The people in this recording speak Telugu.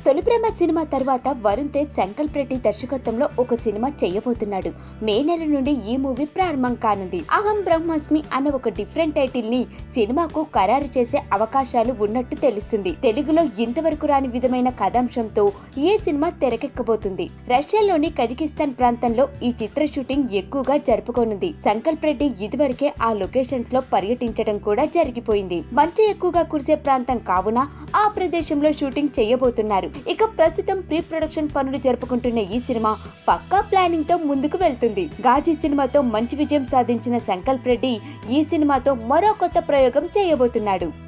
తొలి ప్రేమ సినిమా తర్వాత వరుణ్ తేజ్ సంకల్ప్ రెడ్డి దర్శకత్వంలో ఒక సినిమా చేయబోతున్నాడు మే నెల నుండి ఈ మూవీ ప్రారంభం కానుంది అహం బ్రహ్మాస్మి అనే ఒక డిఫరెంట్ టైటిల్ ని సినిమాకు ఖరారు చేసే అవకాశాలు ఉన్నట్టు తెలుస్తుంది తెలుగులో ఇంతవరకు రాని విధమైన కథాంశంతో ఈ సినిమా తెరకెక్కబోతుంది రష్యాలోని కజకిస్తాన్ ప్రాంతంలో ఈ చిత్ర షూటింగ్ ఎక్కువగా జరుపుకోనుంది సంకల్ప్ రెడ్డి ఇదివరకే ఆ లొకేషన్స్ లో పర్యటించడం కూడా జరిగిపోయింది మంచు ఎక్కువగా కురిసే ప్రాంతం కావున ఆ ప్రదేశంలో షూటింగ్ చేయబోతున్నారు ఇక ప్రస్తుతం ప్రీ ప్రొడక్షన్ పనులు జరుపుకుంటున్న ఈ సినిమా పక్కా ప్లానింగ్ తో ముందుకు వెళ్తుంది గాజీ సినిమాతో మంచి విజయం సాధించిన సంకల్ప్ రెడ్డి ఈ సినిమాతో మరో కొత్త ప్రయోగం చేయబోతున్నాడు